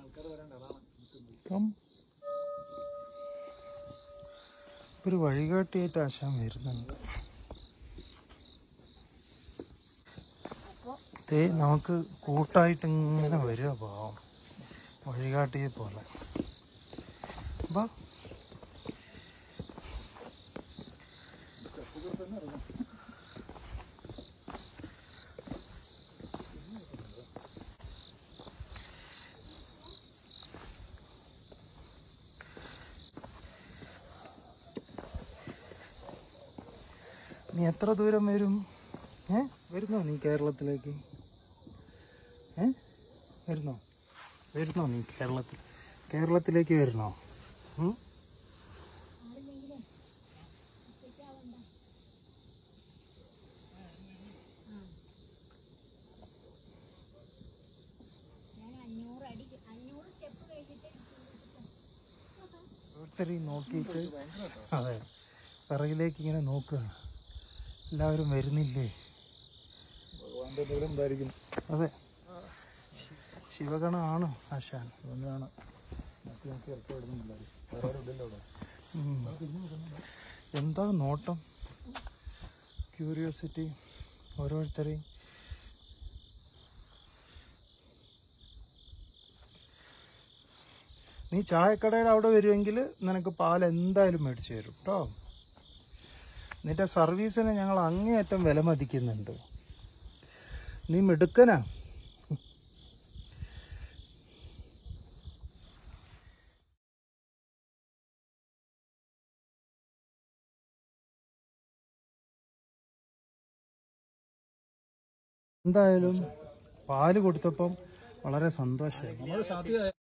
Come ഒരു വഴികാട്ടിയായിട്ട് ആശാൻ വരുന്നുണ്ട് ദേ നമുക്ക് കൂട്ടായിട്ട് ഇങ്ങനെ വരിക പാവം വഴികാട്ടിയെ പോലെ ബാ നീ എത്ര ദൂരം വരും ഏ വരുന്നോ നീ കേരളത്തിലേക്ക് ഏ വരുന്നോ വരുന്നോ നീ കേരളത്തിൽ കേരളത്തിലേക്ക് വരുന്നോ ഉം? ഞാൻ അഞ്ഞൂറ് അടി അഞ്ഞൂറ് സ്റ്റെപ്പ് കഴിഞ്ഞിട്ട് ഓരോരുത്തരെയും നോക്കിയിട്ട് അതെ പിറകിലേക്ക് ഇങ്ങനെ നോക്കുകയാണ് എല്ലാവരും വരുന്നില്ലേ ഭഗവാന്റെ എന്തെങ്കിലും ഉണ്ടായിരിക്കും അതെ ശിവഗണമാണ് ആശാൻ അതുകൊണ്ടാണ് നോക്കി നോക്കി ഇറക്കി വിടുന്നുണ്ടായിരിക്കും വേറെ ആരും ഇല്ലല്ലോ അവിടെ ഉം. എന്താ നോട്ടം ക്യൂരിയോസിറ്റി ഓരോരുത്തരെയും നീ ചായക്കടയുടെ അവിടെ വരുമെങ്കിൽ നിനക്ക് പാൽ എന്തായാലും മേടിച്ചു തരും കേട്ടോ നിന്റെ സർവീസിനെ ഞങ്ങൾ അങ്ങേയറ്റം വില മതിക്കുന്നുണ്ട് നീ മിടുക്കനാ എന്തായാലും പാല് കൊടുത്തപ്പം വളരെ സന്തോഷമായി നമ്മൾ സാധ്യത